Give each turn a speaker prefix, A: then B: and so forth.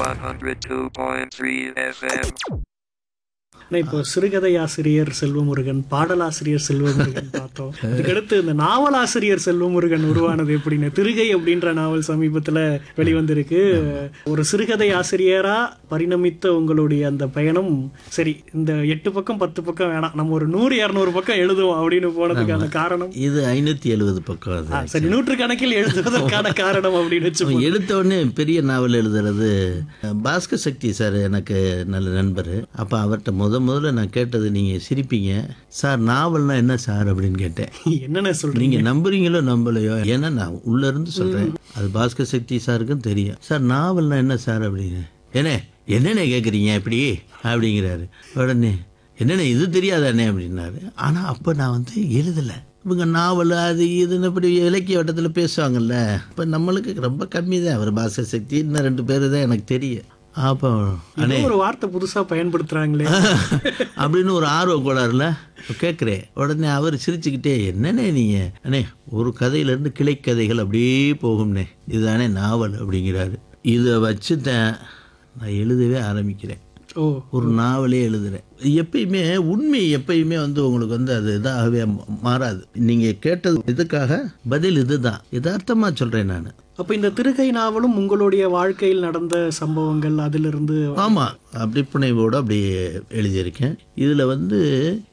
A: 102.3 FM.
B: ஆனா இப்போ சிறுகதை ஆசிரியர் செல்வமுருகன் பாடலாசிரியர் செல்வமுருகன் பார்த்தோம் அதுக்கடுத்து இந்த நாவலாசிரியர் செல்வமுருகன் உருவானது எப்படின்னு திருகை அப்படின்ற நாவல் சமீபத்துல வெளிவந்திருக்கு ஒரு சிறுகதை ஆசிரியரா பரிணமித்த உங்களுடைய அந்த பயணம் சரி இந்த எட்டு பக்கம் பத்து பக்கம் வேணாம் நம்ம ஒரு நூறு இரநூறு பக்கம் எழுதுவோம் அப்படின்னு போனதுக்கான காரணம்
C: இது ஐநூற்றி எழுபது பக்கம் அது
B: ஆ, சரி நூற்று கணக்கில் எழுதுவதற்கான காரணம் அப்படின்னு வச்சு
C: எடுத்த உடனே பெரிய நாவல் எழுதுறது பாஸ்கர் சக்தி சார் எனக்கு நல்ல நண்பர் அப்போ அவர்கிட்ட முத முதல்ல நான் கேட்டது நீங்கள் சிரிப்பீங்க சார் நாவல்னா என்ன சார் அப்படின்னு கேட்டேன்
B: என்னென்ன சொல்றீங்க
C: நீங்கள் நம்புறீங்களோ நம்பலையோ ஏன்னா நான் உள்ள இருந்து சொல்கிறேன் அது பாஸ்கர் சக்தி சாருக்கும் தெரியும் சார் நாவல்னா என்ன சார் அப்படின்னு ஏனே என்னென்ன கேட்குறீங்க இப்படி அப்படிங்கிறாரு உடனே என்னென்ன இது தெரியாதானே அப்படின்னாரு ஆனால் அப்போ நான் வந்து எழுதலை இவங்க நாவல் அது இதுன்னு இப்படி இலக்கிய வட்டத்தில் பேசுவாங்கல்ல இப்போ நம்மளுக்கு ரொம்ப கம்மி தான் அவர் பாஸ்கர் சக்தி இன்னும் ரெண்டு பேர் தான் எனக்கு தெரியும் அப்போ
B: ஏதோ ஒரு வார்த்தை புதுசா பயன்படுத்துறாங்களே
C: அப்படின்னு ஒரு ஆர்வம் கோளாறுல கேட்குறேன் உடனே அவர் சிரிச்சுக்கிட்டே என்னண்ணே நீங்கள் அண்ணே ஒரு கதையிலேருந்து கிளைக்கதைகள் அப்படியே போகும்னே இதுதானே நாவல் அப்படிங்கிறாரு இதை வச்சு தான் நான் எழுதவே ஆரம்பிக்கிறேன்
B: ஓ
C: ஒரு நாவலே எழுதுறேன் எப்பயுமே உண்மை எப்பயுமே வந்து உங்களுக்கு வந்து அது இதாகவே மாறாது நீங்கள் கேட்டது இதுக்காக பதில் இதுதான் யதார்த்தமாக சொல்கிறேன் நான்
B: அப்ப இந்த திருகை நாவலும் உங்களுடைய வாழ்க்கையில் நடந்த சம்பவங்கள் அதிலிருந்து
C: ஆமாம் அப்படி புனைவோடு அப்படி எழுதியிருக்கேன் இதில் வந்து